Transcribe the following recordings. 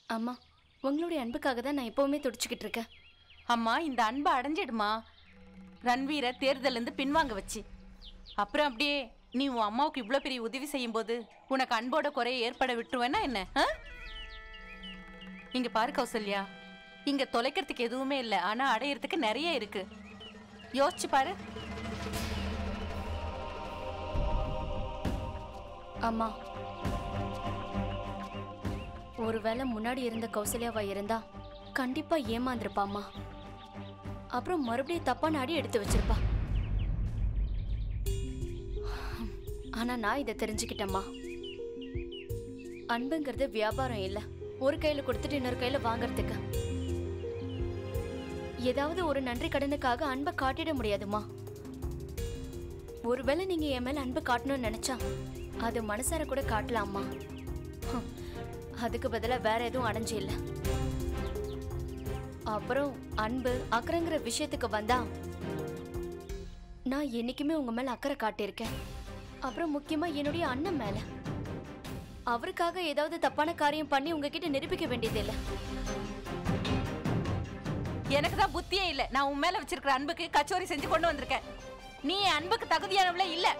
அம்மா உங்களுடைய அன்புக்காக தான் நான் எப்பவுமே துடிச்சுக்கிட்டு இருக்கேன் அம்மா இந்த அன்பை அடைஞ்சிடுமா ரன்வீரை தேர்தலேருந்து பின்வாங்க வச்சு அப்புறம் அப்படியே நீ உன் அம்மாவுக்கு இவ்வளோ பெரிய உதவி செய்யும்போது உனக்கு அன்போட குறைய ஏற்பட விட்டுருவேன்னா என்ன ஆ? இங்க பாரு கௌசல்யா இங்க தொலைக்கிறதுக்கு எதுவுமே இல்லை ஆனா அடையறதுக்கு நிறைய இருக்கு யோசிச்சு பாரு அம்மா ஒருவேளை முன்னாடி இருந்த கௌசல்யாவா இருந்தா கண்டிப்பா ஏமாந்திருப்பாம்மா அப்புறம் மறுபடியும் தப்பான அடி எடுத்து வச்சிருப்பா ஆனா நான் இதை தெரிஞ்சுக்கிட்டேம்மா அன்புங்கிறது வியாபாரம் இல்ல ஒரு கையில கொடுத்துட்டு இன்னொரு கையில வாங்குறதுக்கு ஏதாவது ஒரு நன்றி கடனுக்காக அன்பை காட்டிட முடியாதுமா ஒருவேளை நீங்க என் மேல அன்பு காட்டணும்னு நினைச்சா அது மனசார கூட காட்டலாமா ஹம், அதுக்கு பதிலா வேற எதுவும் அடைஞ்சு இல்ல அப்புறம் அன்பு அக்கறைங்கிற விஷயத்துக்கு வந்தா நான் என்னைக்குமே உங்க மேல அக்கறை காட்டியிருக்கேன் அப்புறம் முக்கியமா என்னுடைய அண்ணன் மேல அவருக்காக ஏதாவது தப்பான காரியம் பண்ணி உங்ககிட்ட நிரூபிக்க வேண்டியது இல்ல எனக்கு தான் புத்தியே இல்லை நான் உன் மேல வச்சிருக்கிற அன்புக்கு கச்சோரி செஞ்சு கொண்டு வந்திருக்கேன் நீ என் அன்புக்கு தகுதியானவள இல்ல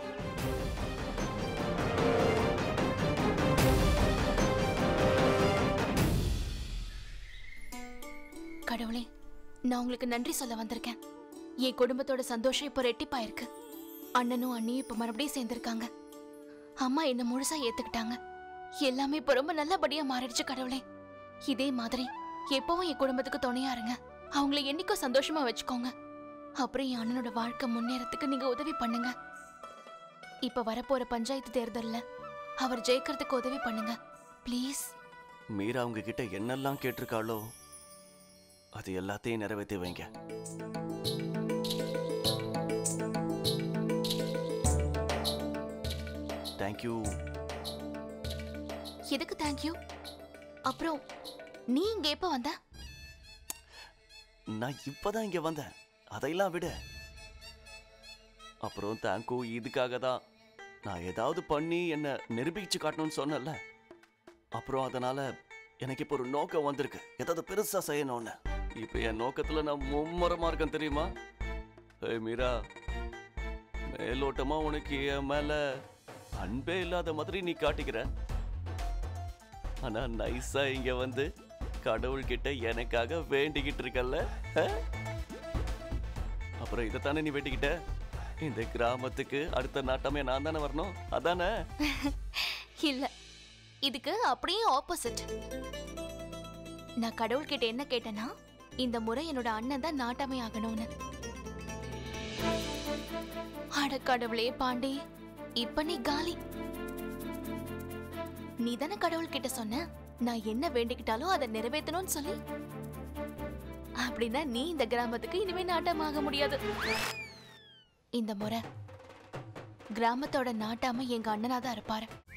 கடவுளே நான் உங்களுக்கு நன்றி சொல்ல வந்திருக்கேன் என் குடும்பத்தோட சந்தோஷம் இப்போ ரெட்டிப்பாயிருக்கு அண்ணனும் அண்ணியும் இப்போ மறுபடியும் சேர்ந்திருக்காங்க அம்மா என்ன முழுசா ஏத்துக்கிட்டாங்க எல்லாமே இப்போ ரொம்ப நல்லபடியா மாறிடுச்சு கடவுளே இதே மாதிரி எப்பவும் என் குடும்பத்துக்கு துணையா இருங்க அவங்கள என்னைக்கும் சந்தோஷமா வச்சுக்கோங்க அப்புறம் என் அண்ணனோட வாழ்க்கை முன்னேறத்துக்கு நீங்க உதவி பண்ணுங்க இப்ப வரப்போற பஞ்சாயத்து தேர்தல்ல அவர் ஜெயிக்கிறதுக்கு உதவி பண்ணுங்க ப்ளீஸ் மீரா அவங்க கிட்ட என்னெல்லாம் கேட்டிருக்காளோ அது எல்லாத்தையும் நிறைவேற்றி வைங்க தேங்க்யூ எதுக்கு தேங்க்யூ அப்புறம் நீ இங்க எப்ப வந்த நான் இப்பதான் இங்க வந்தேன் அதையெல்லாம் விட அப்புறம் தேங்க்யூ இதுக்காக தான் நான் ஏதாவது பண்ணி என்ன நிரூபிச்சு காட்டணும்னு சொன்னேன்ல அப்புறம் அதனால எனக்கு இப்போ ஒரு நோக்கம் வந்திருக்கு ஏதாவது பெருசா செய்யணும்னு இப்போ என் நோக்கத்துல நான் மும்மரமா இருக்கேன் தெரியுமா ஏய் மீரா மேலோட்டமா உனக்கு என் மேல அன்பே இல்லாத மாதிரி நீ காட்டிக்கிற ஆனா நைஸா இங்க வந்து கடவுள்கிட்ட எனக்காக வேண்டிக்கிட்டு இருக்கல்ல ஆ? அப்புறம் இதைத்தானே நீ வேண்டிக்கிட்ட இந்த கிராமத்துக்கு அடுத்த நாட்டமே நான் தானே வரணும் அதானே இல்ல இதுக்கு அப்படியே ஆப்போசிட் நான் கடவுள்கிட்ட என்ன கேட்டேன்னா இந்த முறை என்னோட அண்ணன் தான் நாட்டாமை ஆகணும்னு அட கடவுளே பாண்டி இப்ப நீ காலி நீ தானே கடவுள்கிட்ட சொன்ன நான் என்ன வேண்டிக்கிட்டாலும் அதை நிறைவேற்றணும்னு சொல்லி அப்படின்னா நீ இந்த கிராமத்துக்கு இனிமே நாட்டமாக முடியாது இந்த முறை கிராமத்தோட நாட்டாம எங்க அண்ணனா தான் இருப்பாரு